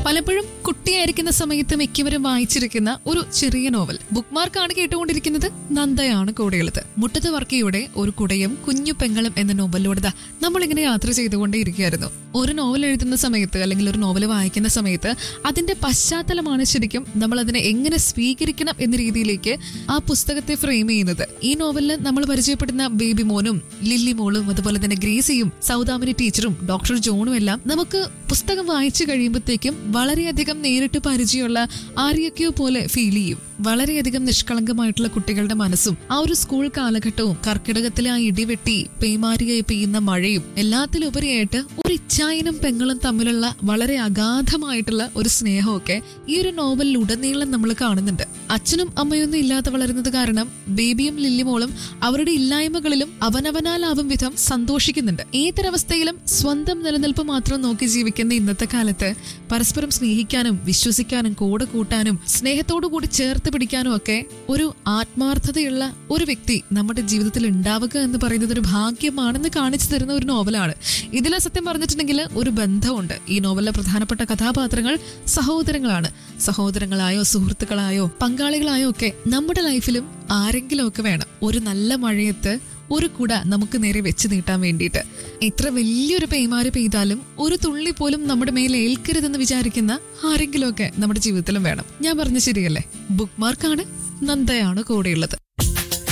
പലപ്പോഴും കുട്ടിയായിരിക്കുന്ന സമയത്ത് മിക്കവരും വായിച്ചിരിക്കുന്ന ഒരു ചെറിയ നോവൽ ബുക്ക് മാർക്കാണ് കേട്ടുകൊണ്ടിരിക്കുന്നത് നന്ദയാണ് കൂടെയുള്ളത് മുട്ടത്ത് വർക്കിയുടെ ഒരു കുടയും കുഞ്ഞു പെങ്ങളും എന്ന നോവലിലൂടെ ദാ നമ്മളിങ്ങനെ യാത്ര ചെയ്തുകൊണ്ടേയിരിക്കുകയായിരുന്നു ഒരു നോവൽ എഴുതുന്ന സമയത്ത് അല്ലെങ്കിൽ ഒരു നോവൽ വായിക്കുന്ന സമയത്ത് അതിന്റെ പശ്ചാത്തലമാണ് ശരിക്കും നമ്മൾ അതിനെ എങ്ങനെ സ്വീകരിക്കണം എന്ന രീതിയിലേക്ക് ആ പുസ്തകത്തെ ഫ്രെയിം ചെയ്യുന്നത് ഈ നോവലിൽ നമ്മൾ പരിചയപ്പെടുന്ന ബേബി മോനും ലില്ലി മോളും അതുപോലെ തന്നെ ഗ്രേസിയും സൗദാമിനി ടീച്ചറും ഡോക്ടർ ജോണും എല്ലാം നമുക്ക് പുസ്തകം വായിച്ചു കഴിയുമ്പോഴത്തേക്കും വളരെയധികം നേരിട്ട് പരിചയമുള്ള ആരെയൊക്കെയോ പോലെ ഫീൽ ചെയ്യും വളരെയധികം നിഷ്കളങ്കമായിട്ടുള്ള കുട്ടികളുടെ മനസ്സും ആ ഒരു സ്കൂൾ കാലഘട്ടവും കർക്കിടകത്തിലെ ആ ഇടിവെട്ടി പേമാരിയായി പെയ്യുന്ന മഴയും എല്ലാത്തിലുപരിയായിട്ട് ഒരു ഇച്ഛായനും പെങ്ങളും തമ്മിലുള്ള വളരെ അഗാധമായിട്ടുള്ള ഒരു സ്നേഹമൊക്കെ ഈ ഒരു നോവലിൽ ഉടനീളം നമ്മൾ കാണുന്നുണ്ട് അച്ഛനും അമ്മയൊന്നും ഇല്ലാതെ വളരുന്നത് കാരണം ബേബിയും ലില്ലിമോളും അവരുടെ ഇല്ലായ്മകളിലും അവനവനാലാവും വിധം സന്തോഷിക്കുന്നുണ്ട് ഏതൊരവസ്ഥയിലും സ്വന്തം നിലനിൽപ്പ് മാത്രം നോക്കി ജീവിക്കുന്ന ഇന്നത്തെ കാലത്ത് പരസ്പരം സ്നേഹിക്കാനും വിശ്വസിക്കാനും കൂടെ കൂട്ടാനും സ്നേഹത്തോടു കൂടി ചേർത്ത് പിടിക്കാനും ഒക്കെ ഒരു ആത്മാർത്ഥതയുള്ള ഒരു വ്യക്തി നമ്മുടെ ജീവിതത്തിൽ ഉണ്ടാവുക എന്ന് പറയുന്നത് ഒരു ഭാഗ്യമാണെന്ന് കാണിച്ചു തരുന്ന ഒരു നോവലാണ് ഇതിലെ സത്യം പറഞ്ഞിട്ടുണ്ടെങ്കിൽ ഒരു ബന്ധമുണ്ട് ഈ നോവലിലെ പ്രധാനപ്പെട്ട കഥാപാത്രങ്ങൾ സഹോദരങ്ങളാണ് സഹോദരങ്ങളായോ സുഹൃത്തുക്കളായോ പങ്കാളികളായോ ഒക്കെ നമ്മുടെ ലൈഫിലും ആരെങ്കിലും ഒക്കെ വേണം ഒരു നല്ല മഴയത്ത് ഒരു കുട നമുക്ക് നേരെ വെച്ച് നീട്ടാൻ വേണ്ടിയിട്ട് എത്ര വലിയൊരു പേമാര് പെയ്താലും ഒരു തുള്ളി പോലും നമ്മുടെ മേലെ ഏൽക്കരുതെന്ന് വിചാരിക്കുന്ന ആരെങ്കിലുമൊക്കെ നമ്മുടെ ജീവിതത്തിലും വേണം ഞാൻ പറഞ്ഞ ശരിയല്ലേ ബുക്ക് മാർക്കാണ് നന്ദയാണ് കൂടെയുള്ളത്